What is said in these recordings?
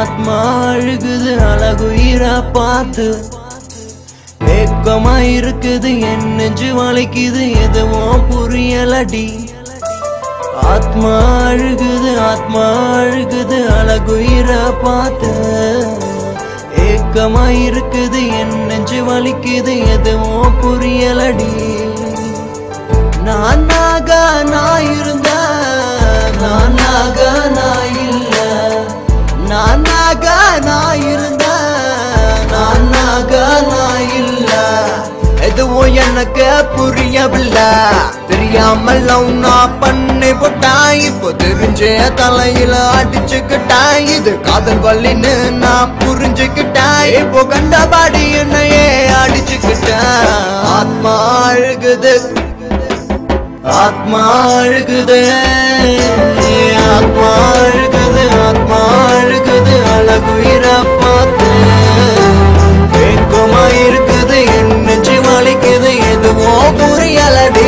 ஆத்மா அழுகுது அழகுயிரா பார்த்து ஏக்கமா இருக்குது என் நெஞ்சு வலிக்குது எதுவும் புரியலடி ஆத்மா அழுகுது ஆத்மா அழுகுது அழகுயிரா பார்த்து ஏக்கமா இருக்குது என் நெஞ்சு வலிக்குது எதுவும் புரியலடி நானாக நான் இருந்த நானாக நான் இல்ல நானாக நான் இருந்த நானாக நான் இல்ல எதுவும் எனக்கு புரியவில்லை தெரியாமல் நான் பண்ணி போட்டான் இப்போ தெரிஞ்ச தலையில அடிச்சுக்கிட்டான் இது காதல் வலின்னு நான் புரிஞ்சுக்கிட்டேன் இப்போ கண்டபாடி என்னையே அடிச்சுக்கிட்டேன் ஆத்மா அழுகுது ஆத்மா அழுகுது ஆத்மா அழுகுது ஆத்மா அழுகுது அழகுயிர பார்த்து ஏக்கமா இருக்குது என் நெஞ்சு வலிக்குது எதுவோ புரியலடி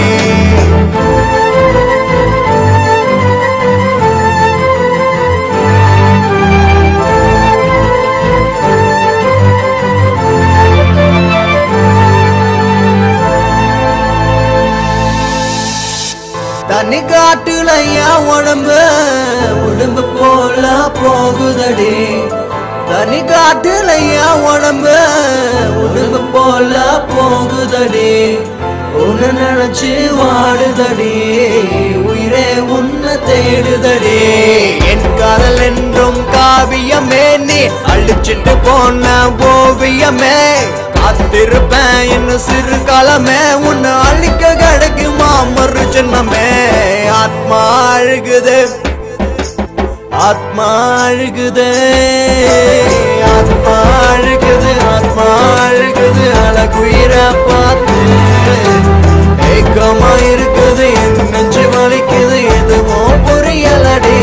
தண்ணி காட்டுல என் உடம்பு உடம்பு போல போகுதடி தண்ணி காட்டுல என் உடம்பு உடம்பு போல போகுதடி உன்னை நினைச்சு வாடுதடி உயிரே உன்னை தேடுதடி என் காதல் என்றும் காவியமே நீ அழிச்சிட்டு போன ஓவியமே காத்திருப்பேன் இன்னும் சிறு காலமே உன்னை அழிக்க கிடைக்குமா மறு ஜென்மமே ஆத்மா அழுகுது ஆத்மா அழுகுது ஆத்மா அழுகுது ஆத்மா அழுகுது அழகுயிர பார்த்து ஏக்கமா இருக்குது என் நெஞ்சு வலிக்குது எதுவும் புரியலடி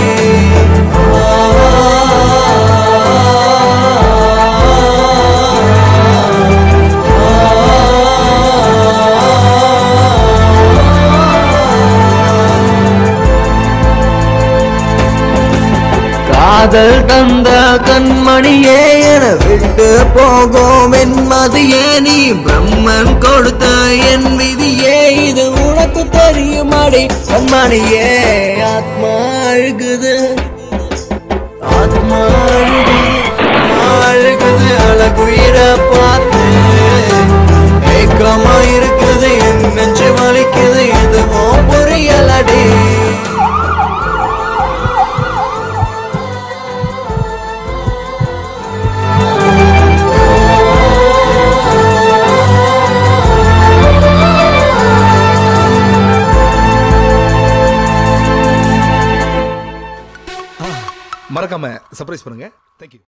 காதல் தந்த கண்மணியே என விட்டு போகும் என் மதியே நீ பிரம்மன் கொடுத்த என் விதியே இது உனக்கு தெரியுமாடி கண்மணியே ஆத்மா அழுகுது ஆத்மா அழுகுது ஆத்மா அழுகுது அழகுயிர பார்த்து ஏக்கமா இருக்குது என் நெஞ்சு வலிக்குது எதுவும் புரியலடி மறக்காம சர்ப்ரைஸ் பண்ணுங்க தேங்க்யூ